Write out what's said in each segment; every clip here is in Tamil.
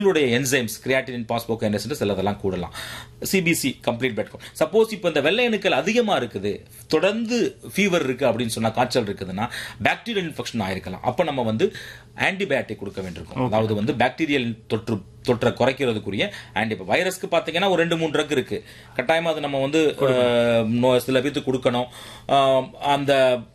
உங்களுடைய என்சைம்ஸ் கிரியாட்டினின் பாஸ்போகைனஸ் சிலதெல்லாம் கூடலாம் சிபிசி கம்ப்ளீட் பெட் சப்போஸ் இப்போ இந்த வெள்ளை அணுக்கள் அதிகமாக இருக்குது தொடர்ந்து ஃபீவர் இருக்கு அப்படின்னு சொன்னா காய்ச்சல் இருக்குதுன்னா பாக்டீரியல் இன்ஃபெக்ஷன் ஆயிருக்கலாம் அப்போ நம்ம வந்து ஆன்டிபயோட்டிக் கொடுக்க வேண்டியிருக்கும் அதாவது வந்து பாக்டீரியல் தொற்று தொற்றை குறைக்கிறதுக்குரிய ஆன்டி வைரஸ்க்கு பார்த்தீங்கன்னா ஒரு ரெண்டு மூணு ட்ரக் இருக்கு கட்டாயமா அது நம்ம வந்து அஹ், நோ- சில பேர்த்துக்கு கொடுக்கணும் அஹ், அந்த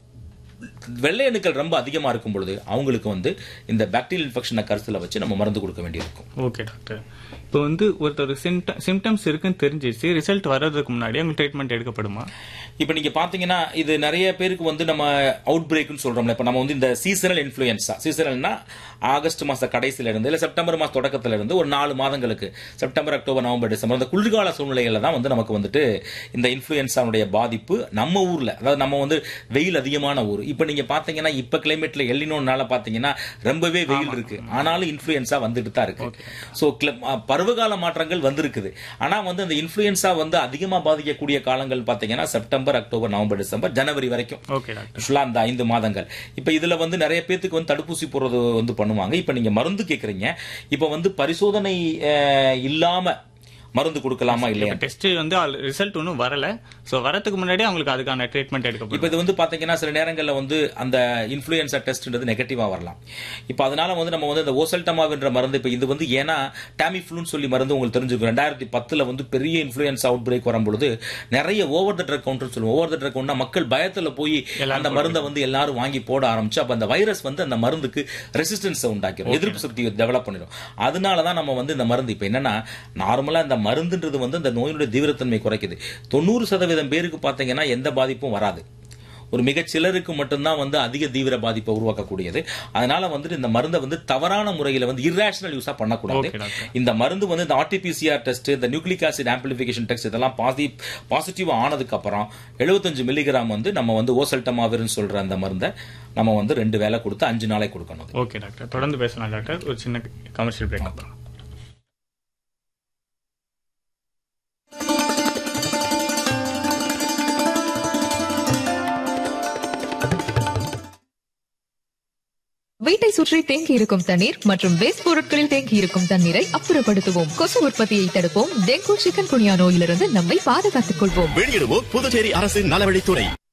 வெள்ளை அணுக்கள் ரொம்ப அதிகமா இருக்கும் பொழுது அவங்களுக்கு வந்து இந்த பாக்டீரியல் இன்ஃபெக்ஷனை கருத்துல வச்சு நம்ம மருந்து கொடுக்க வேண்டியிருக்கும் ஓகே டாக்டர் இப்போ வந்து ஒருத்தர் சிம்டம்ஸ் இருக்குன்னு தெரிஞ்சிச்சு ரிசல்ட் வர்றதுக்கு முன்னாடி அவங்க ட்ரீட்மெண்ட் எடுக்கப்படுமா இப்போ நீங்க பாத்தீங்கன்னா இது நிறைய பேருக்கு வந்து நம்ம அவுட் பிரேக்னு சொல்றோம்ல இப்போ நம்ம வந்து இந்த சீசனல் இன்ஃப்ளூயன்ஸா சீசனல்னா ஆகஸ்ட் மாச கடைசியில இருந்து இல்ல செப்டம்பர் மாச தொடக்கத்துல இருந்து ஒரு நாலு மாதங்களுக்கு செப்டம்பர் அக்டோபர் நவம்பர் டிசம்பர் இந்த குளிர்கால சூழ்நிலைகள்ல தான் வந்து நமக்கு வந்துட்டு இந்த இன்ஃப்ளூயன்ஸானுடைய பாதிப்பு நம்ம ஊர்ல அதாவது நம்ம வந்து வெயில் அதிகமான ஊர் இப்போ நீங்க பாத்தீங்கன்னா இப்ப கிளைமேட்ல எல்லினோனால பாத்தீங்கன்னா ரொம்பவே வெயில் இருக்கு ஆனாலும் இன்ஃப்ளூயன்ஸா வந்துட்டு தான் இருக்கு ஸோ பருவகால மாற்றங்கள் வந்திருக்குது ஆனா வந்து அந்த இன்ஃப்ளூயன்ஸா வந்து அதிகமா பாதிக்கக்கூடிய காலங்கள் பாத்தீங்கன்னா செப்டம்பர் அக்டோபர் நவம்பர் டிசம்பர் ஜனவரி வரைக்கும் ஓகே டாக்டர் ஆக்சுவலா அந்த ஐந்து மாதங்கள் இப்ப இதுல வந்து நிறைய பேத்துக்கு வந்து தடுப்பூசி போடுறது வந்து பண்ணுவாங்க இப்ப நீங்க மருந்து கேக்குறீங்க இப்ப வந்து பரிசோதனை அஹ், இல்லாம மருந்து கொடுக்கலாமா இல்லையா டெஸ்ட் வந்து ரிசல்ட் ஒன்றும் வரல ஸோ வரதுக்கு முன்னாடி அவங்களுக்கு அதுக்கான ட்ரீட்மெண்ட் எடுக்கப்படும் இப்ப இது வந்து பாத்தீங்கன்னா சில நேரங்கள்ல வந்து அந்த இன்ஃபுளுன்சா டெஸ்ட்ன்றது நெகட்டிவா வரலாம் இப்ப அதனால வந்து நம்ம வந்து இந்த ஓசல்டமாவின்ற மருந்து இப்ப இது வந்து ஏன்னா டாமிஃப்ளூன்னு சொல்லி மருந்து உங்களுக்கு தெரிஞ்சுக்கும் ரெண்டாயிரத்தி பத்துல வந்து பெரிய இன்ஃபுளுன்ஸ் அவுட் பிரேக் வரும்பொழுது நிறைய ஓவர் த ட்ரக் கவுண்டர் சொல்லுவோம் ஓவர் த ட்ரக் கவுண்டா மக்கள் பயத்துல போய் அந்த மருந்தை வந்து எல்லாரும் வாங்கி போட ஆரம்பிச்சு அப்ப அந்த வைரஸ் வந்து அந்த மருந்துக்கு ரெசிஸ்டன்ஸ் உண்டாக்கிடும் எதிர்ப்பு சக்தியை டெவலப் பண்ணிடும் அதனால தான் நம்ம வந்து இந்த மருந்து இப்ப என்னன்னா நார்மலா இந்த மருந்துன்றது வந்து இந்த நோயினுடைய தீவிரத்தன்மை குறைக்குது தொண்ணூறு சதவீதம் பேருக்கு பார்த்தீங்கன்னா எந்த பாதிப்பும் வராது ஒரு மிகச் சிலருக்கு மட்டும்தான் வந்து அதிக தீவிர பாதிப்பை உருவாக்கக்கூடியது அதனால வந்துட்டு இந்த மருந்தை வந்து தவறான முறையில வந்து இர்ரேஷனல் யூஸா பண்ணக்கூடாது Okay, doctor. இந்த மருந்து வந்து இந்த ஆர்டிபிசிஆர் டெஸ்ட் இந்த நியூக்ளிக் ஆசிட் ஆம்பிளிஃபிகேஷன் டெஸ்ட் இதெல்லாம் பாசி பாசிட்டிவ் ஆனதுக்கு அப்புறம் 75 மில்லிகிராம் வந்து நம்ம வந்து ஓசல்டமாவிர்னு சொல்ற அந்த மருந்தை நம்ம வந்து ரெண்டு வேளை கொடுத்து அஞ்சு நாளை கொடுக்கணும் ஓகே டாக்டர் தொடர்ந்து பேசலாம் டாக்டர் ஒரு சின்ன கமர்ஷியல் பிரேக் அப்புறம் வீட்டை சுற்றி தேங்கி இருக்கும் தண்ணீர் மற்றும் வேஸ்ட் பொருட்களில் தேங்கி இருக்கும் தண்ணீரை அப்புறப்படுத்துவோம் கொசு உற்பத்தியை தடுப்போம் டெங்கு சிக்கன் குனியா நோயிலிருந்து நம்மை பாதுகாத்துக் கொள்வோம் வெளியிடுவோம் புதுச்சேரி அரசின் நலவழித்துறை